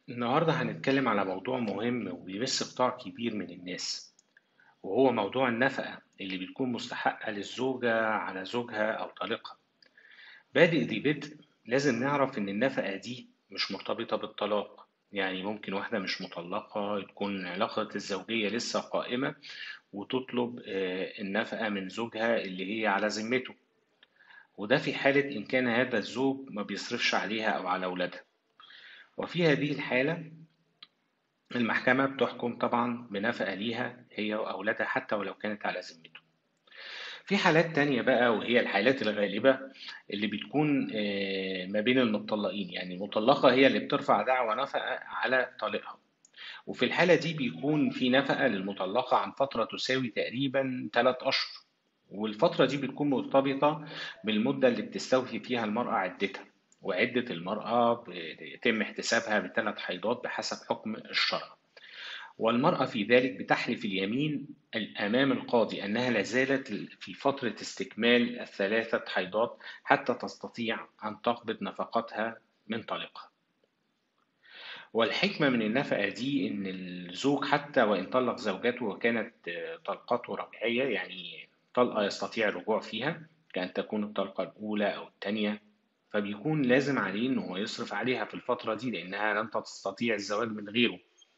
النهاردة هنتكلم على موضوع مهم وبيمس قطاع كبير من الناس وهو موضوع النفقة اللي بتكون مستحقة للزوجة على زوجها أو طليقها بادئ ذي بدء لازم نعرف إن النفقة دي مش مرتبطة بالطلاق يعني ممكن واحدة مش مطلقة تكون علاقة الزوجية لسه قائمة وتطلب آه، النفقة من زوجها اللي هي على ذمته وده في حالة إن كان هذا الزوج ما بيصرفش عليها أو على أولادها وفي هذه الحالة المحكمة بتحكم طبعا بنفقة ليها هي وأولادها حتى ولو كانت على ذمته في حالات تانية بقى وهي الحالات الغالبة اللي بتكون آه، ما بين المطلقين يعني المطلقة هي اللي بترفع دعوى نفقة على طليقها وفي الحالة دي بيكون في نفقة للمطلقة عن فترة تساوي تقريبا 3 أشهر والفترة دي بتكون مرتبطة بالمدة اللي بتستوفي فيها المرأة عدتها وعدة المرأة بيتم احتسابها بثلاث حيضات بحسب حكم الشرع والمرأة في ذلك بتحلف اليمين أمام القاضي أنها لا زالت في فترة استكمال الثلاثة حيضات حتى تستطيع أن تقبض نفقتها من طليقها والحكمة من النفقة دي إن الزوج حتى وإن طلق زوجته وكانت طلقته رجعية يعني طلقة يستطيع الرجوع فيها كأن تكون الطلقة الأولى أو الثانية فبيكون لازم عليه إن هو يصرف عليها في الفترة دي لأنها لن تستطيع الزواج من غيره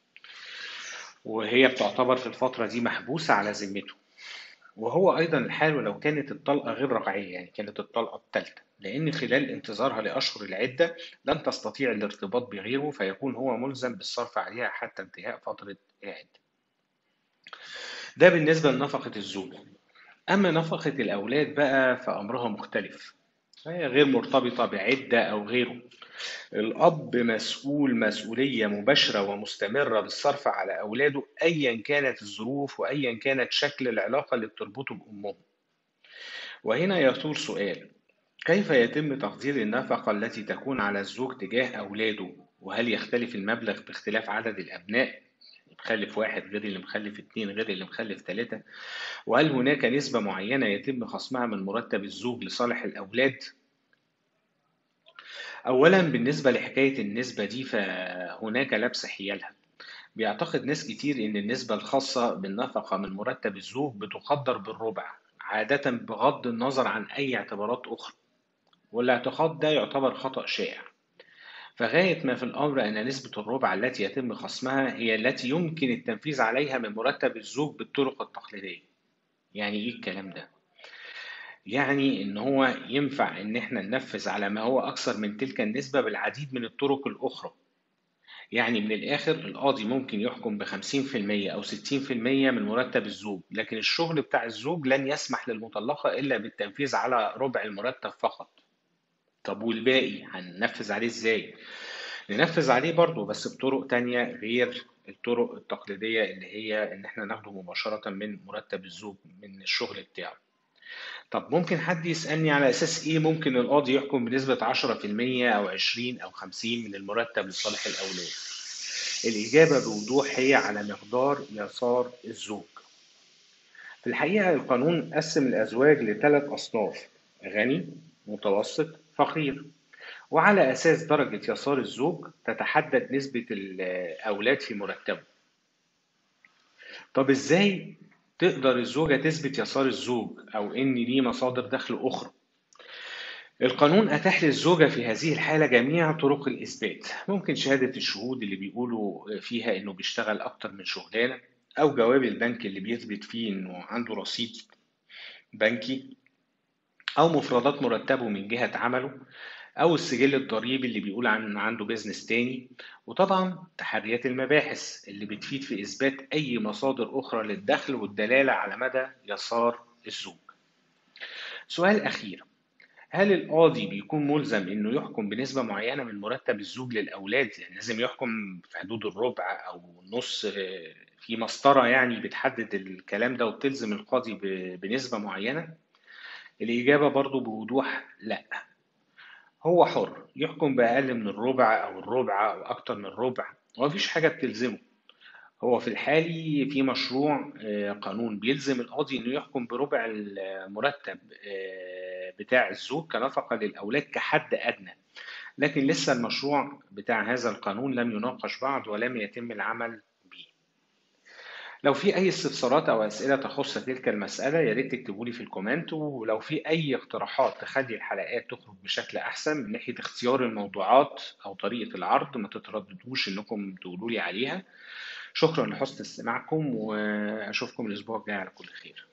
وهي بتعتبر في الفترة دي محبوسة على ذمته وهو أيضا الحال ولو كانت الطلقة غير رجعية يعني كانت الطلقة الثالثة لأن خلال انتظارها لأشهر العدة لن تستطيع الارتباط بغيره فيكون هو ملزم بالصرف عليها حتى انتهاء فترة العدة ده بالنسبة لنفقة الزوج أما نفقة الأولاد بقى فأمرها مختلف فهي غير مرتبطة بعدة أو غيره الأب مسؤول مسؤولية مباشرة ومستمرة بالصرف على أولاده أيا كانت الظروف وأيا كانت شكل العلاقة اللي بتربطه بأمهم وهنا يثور سؤال كيف يتم تقدير النفقة التي تكون على الزوج تجاه أولاده وهل يختلف المبلغ باختلاف عدد الأبناء مخلف واحد غير اللي مخلف اتنين غير اللي مخلف تلاتة وهل هناك نسبة معينة يتم خصمها من مرتب الزوج لصالح الأولاد أولا بالنسبة لحكاية النسبة دي فهناك لبس حيالها بيعتقد ناس كتير إن النسبة الخاصة بالنفقة من مرتب الزوج بتقدر بالربع عادة بغض النظر عن أي اعتبارات أخرى والاعتقاد ده يعتبر خطأ شائع فغاية ما في الأمر أن نسبة الربع التي يتم خصمها هي التي يمكن التنفيذ عليها من مرتب الزوج بالطرق التقليدية يعني إيه الكلام ده؟ يعني إن هو ينفع إن إحنا ننفذ على ما هو أكثر من تلك النسبة بالعديد من الطرق الأخرى يعني من الآخر القاضي ممكن يحكم بخمسين في المية أو ستين في المية من مرتب الزوج لكن الشغل بتاع الزوج لن يسمح للمطلقة إلا بالتنفيذ على ربع المرتب فقط طب والباقي هننفذ عليه إزاي؟ ننفذ عليه برضه بس بطرق تانية غير الطرق التقليدية اللي هي إن إحنا ناخده مباشرة من مرتب الزوج من الشغل بتاعه طب ممكن حد يسألني على أساس إيه ممكن القاضي يحكم بنسبة 10% أو 20 أو 50 من المرتب لصالح الأولاد؟ الإجابة بوضوح هي على مقدار يسار الزوج. في الحقيقة القانون قسم الأزواج لثلاث أصناف غني، متوسط، فقير. وعلى أساس درجة يسار الزوج تتحدد نسبة الأولاد في مرتبه. طب إزاي تقدر الزوجة تثبت يسار الزوج أو إن ليه مصادر دخل أخرى القانون أتاح للزوجة في هذه الحالة جميع طرق الإثبات ممكن شهادة الشهود اللي بيقولوا فيها إنه بيشتغل أكتر من شغلانة أو جواب البنك اللي بيثبت فيه إنه عنده رصيد بنكي أو مفردات مرتبه من جهة عمله أو السجل الضريبي اللي بيقول عن عنده بيزنس تاني وطبعا تحريات المباحث اللي بتفيد في إثبات أي مصادر أخرى للدخل والدلالة على مدى يسار الزوج سؤال أخير هل القاضي بيكون ملزم انه يحكم بنسبة معينة من مرتب الزوج للأولاد يعني لازم يحكم في حدود الربع أو النص في مسطرة يعني بتحدد الكلام ده وبتلزم القاضي بنسبة معينة الإجابة برضو بوضوح لأ هو حر يحكم بأقل من الربع أو الربع أو أكتر من الربع ومفيش حاجة بتلزمه هو في الحالي في مشروع آه، قانون بيلزم القاضي إنه يحكم بربع المرتب آه، بتاع الزوج كنفقة للأولاد كحد أدنى لكن لسه المشروع بتاع هذا القانون لم يناقش بعد ولم يتم العمل به لو في أي استفسارات أو أسئلة تخص تلك المسألة يا ريت تكتبوا لي في الكومنت ولو في أي اقتراحات تخلي الحلقات تخرج بشكل أحسن من ناحية اختيار الموضوعات أو طريقة العرض ما تترددوش إنكم تقولوا لي عليها شكرا لحسن استماعكم وأشوفكم الأسبوع الجاي على كل خير